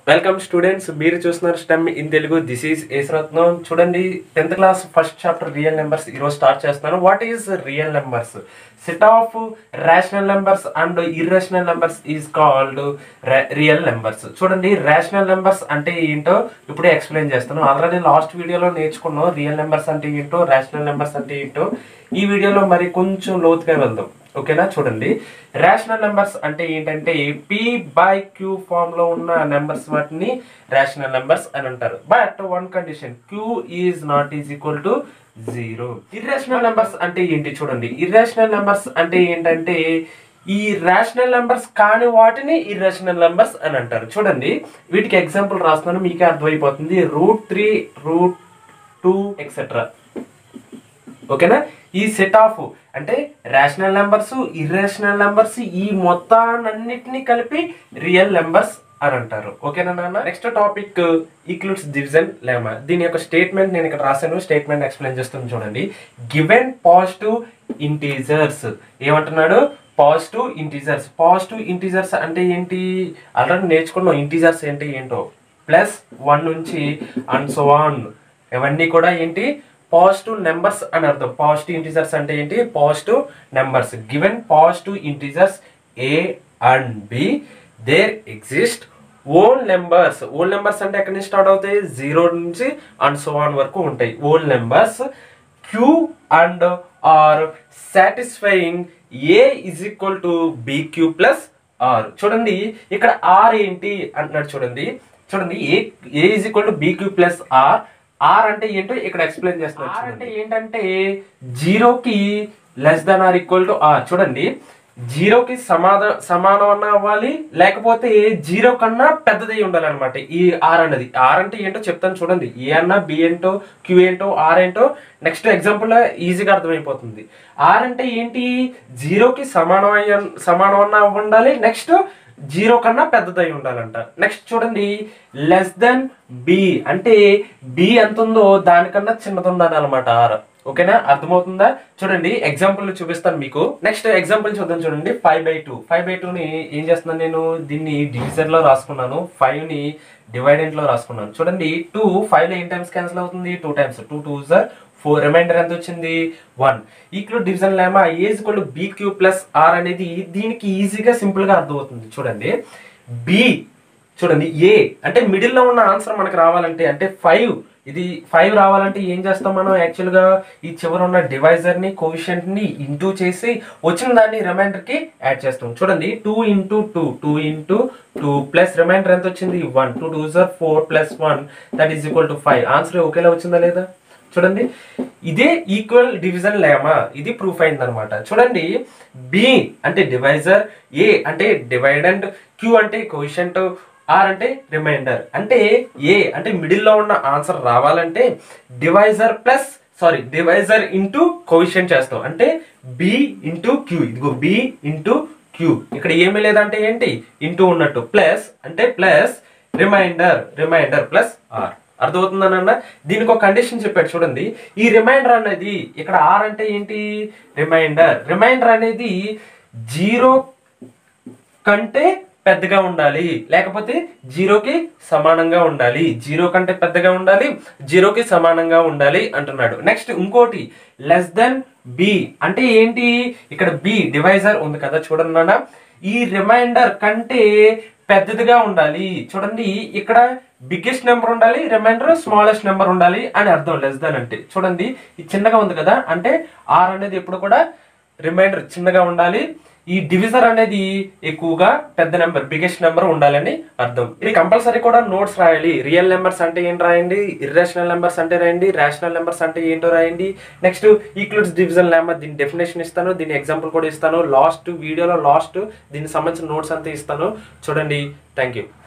welcome students మీరు చూస్తున్నారు STEM in Telugu this is Yesaratnam చూడండి tenth class first chapter real numbers ఈరోజు స్టార్ట్ చేస్తున్నాను what is real numbers set of rational numbers and irrational numbers is called real numbers చూడండి rational numbers అంటే ఏంటో ఇప్పుడే explain చేస్తాను ఆల్రెడీ లాస్ట్ వీడియోలో నేర్చుకున్నాం రియల్ నెంబర్స్ అంటే ఏంటో రేషనల్ నెంబర్స్ అంటే ఏంటో ఈ వీడియోలో మరి కొంచెం లోతుగా వెళ్దాం ఓకేనా చూడండి రేషనల్ నెంబర్స్ అంటే ఏంటంటే పి బై క్యూ ఫామ్ లో ఉన్న నెంబర్స్ వాటిని రేషనల్ నెంబర్స్ అని అంటారు but one condition q is not is equal to zero irrational numbers అంటే ఏంటి చూడండి ఇర్రేషనల్ నెంబర్స్ అంటే ఏంటంటే ఈ రేషనల్ నెంబర్స్ కాని వాటిని ఇర్రేషనల్ నెంబర్స్ అని అంటారు చూడండి వీటికి ఎగ్జాంపుల్ రాస్తున్నాను మీకే అర్థమైపోతుంది root three root two etcetera ఓకేనా ఈ సెట్ ఆఫ్ అంటే రేషనల్ నెంబర్స్ ఇర్రేషనల్ నెంబర్స్ ఈ మొత్తాన్నిటిని కలిపి రియల్ నెంబర్స్ అని అంటారు ఓకేనా నాన్న next topic Euclid's division lemma దీని యొక్క స్టేట్మెంట్ నేను ఇక్కడ రాశాను స్టేట్మెంట్ ఎక్స్ప్లెయిన్ చేస్తాను చూడండి గివెన్ పాజిటివ్ ఇంటీజర్స్ ఏమంటున్నాడు పాజిటివ్ ఇంటీజర్స్ పాజిటివ్ ఇంటీజర్స్ అంటే ఏంటి ఆల్రెడీ నేర్చుకున్నాం ఇంటీజర్స్ ఏంటి ఏంటో ప్లస్ వన్ నుంచి అండ్ సో ఆన్ ఇవన్నీ కూడా ఏంటి పాజిటివ్ నెంబర్స్ అని అర్థం పాజిటివ్ ఇంటీజర్స్ అంటే ఏంటి positive numbers given positive integers a and b there exist whole numbers whole numbers అంటే ఎక్కడి నుంచి స్టార్ట్ అవుతాయి జీరో నుంచి అండ్ సో ఆన్ వరకు ఉంటాయి whole numbers q and r satisfying a is equal to b q plus r చూడండి ఇక్కడ r ఏంటి అంటున్నాడు చూడండి చూడండి a a is equal to b q plus r r అంటే ఏంటో ఇక్కడ ఎక్స్ప్లెయిన్ చేస్తున్నారు ఆర్ అంటే ఏంటంటే జీరోకి less than or equal to r చూడండి జీరోకి సమాధ సమానం అన్న అవ్వాలి లేకపోతే జీరో కన్నా పెద్దది ఉండాలి అనమాట ఈ ఆర్ అన్నది ఆర్ అంటే ఏంటో చెప్తాను చూడండి ఏ అన్నా బి ఏంటో క్యూ ఏంటో ఆర్ ఏంటో నెక్స్ట్ ఎగ్జాంపుల్ ఈజీగా అర్థమైపోతుంది ఆర్ అంటే ఏంటి జీరోకి సమానం అయ్య సమానం అన్న ఉండాలి నెక్స్ట్ జీరో కన్నా పెద్దదై ఉండాలంట నెక్స్ట్ చూడండి లెస్ దెన్ బి అంటే బి ఎంత ఉందో దానికన్నా చిన్నది ఉండాలి అనమాట ఆర్ ఓకేనా అర్థమవుతుందా చూడండి ఎగ్జాంపుల్ చూపిస్తాను మీకు నెక్స్ట్ ఎగ్జాంపుల్ చూద్దాం చూడండి five by two five by ని ఏం చేస్తున్నాను నేను దీన్ని డివిజన్ లో రాసుకున్నాను ఫైవ్ ని డివైడెంట్ లో రాసుకున్నాను చూడండి టూ ఫైవ్ లో ఏం టైమ్స్ క్యాన్సిల్ అవుతుంది two times two two are four remainder ఎంత వచ్చింది one equal division lemma A is equal B Q plus R అనేది దీనికి ఈజీగా సింపుల్ గా అర్థమవుతుంది చూడండి బి చూడండి ఏ అంటే మిడిల్ లో ఉన్న ఆన్సర్ మనకు రావాలంటే అంటే ఫైవ్ ఇది ఫైవ్ రావాలంటే ఏం చేస్తాం మనం యాక్చువల్ గా ఈ చివర ఉన్న డివైజర్ ని కోవిషెంట్ ని ఇంటూ చేసి వచ్చిన దాన్ని రిమైండర్ కి యాడ్ చేస్తాం చూడండి two into two two into two plus remainder ఎంత వచ్చింది one two two are four plus one that is equal to five answer ఒకేలా వచ్చిందా లేదా చూడండి ఇదే ఈక్వల్ డివిజన్ లేమా ఇది ప్రూఫ్ అయింది అనమాట చూడండి బి అంటే డివైజర్ ఏ అంటే డివైడెంట్ క్యూ అంటే కోషంట్ ఆర్ అంటే రిమైండర్ అంటే ఏ అంటే మిడిల్ లో ఉన్న ఆన్సర్ రావాలంటే divisor plus sorry divisor into quotient చేస్తాం అంటే బి ఇంటూ క్యూ ఇదిగో బి ఇంటూ క్యూ ఇక్కడ ఏమీ లేదంటే ఏంటి ఇంటూ ఉన్నట్టు ప్లస్ అంటే plus remainder remainder plus R అర్థమవుతుందనన్న దీనికి ఒక కండిషన్ చెప్పాడు చూడండి ఈ రిమైండర్ అనేది ఇక్కడ ఆర్ అంటే ఏంటి రిమైండర్ రిమైండర్ అనేది జీరో కంటే పెద్దగా ఉండాలి లేకపోతే జీరోకి సమానంగా ఉండాలి జీరో కంటే పెద్దగా ఉండాలి జీరోకి సమానంగా ఉండాలి అంటున్నాడు నెక్స్ట్ ఇంకోటి లెస్ దెన్ బి అంటే ఏంటి ఇక్కడ బి డివైజర్ ఉంది కదా చూడండి నాన్న ఈ రిమైండర్ కంటే పెద్దదిగా ఉండాలి చూడండి ఇక్కడ బిగ్గెస్ట్ నెంబర్ ఉండాలి రిమైండర్ స్మాలెస్ట్ నెంబర్ ఉండాలి అని అర్థం లెస్ దాన్ అంటే చూడండి ఇది చిన్నగా ఉంది కదా అంటే ఆర్ అనేది ఎప్పుడు కూడా రిమైండర్ చిన్నగా ఉండాలి ఈ డివిజర్ అనేది ఎక్కువగా పెద్ద నెంబర్ బిగ్గెస్ట్ నెంబర్ ఉండాలని అర్థం ఇది కంపల్సరీ కూడా నోట్స్ రాయాలి రియల్ నెంబర్స్ అంటే ఏంటి రాయండి ఇర్రేషనల్ నెంబర్స్ అంటే రాయండి రేషనల్ నెంబర్స్ అంటే ఏంటో రాయండి నెక్స్ట్ ఈక్లూడ్స్ డివిజన్ నెంబర్ దీని డెఫినేషన్ ఇస్తాను దీని ఎగ్జాంపుల్ కూడా ఇస్తాను లాస్ట్ వీడియోలో లాస్ట్ దీనికి సంబంధించిన నోట్స్ అంతా ఇస్తాను చూడండి థ్యాంక్ యూ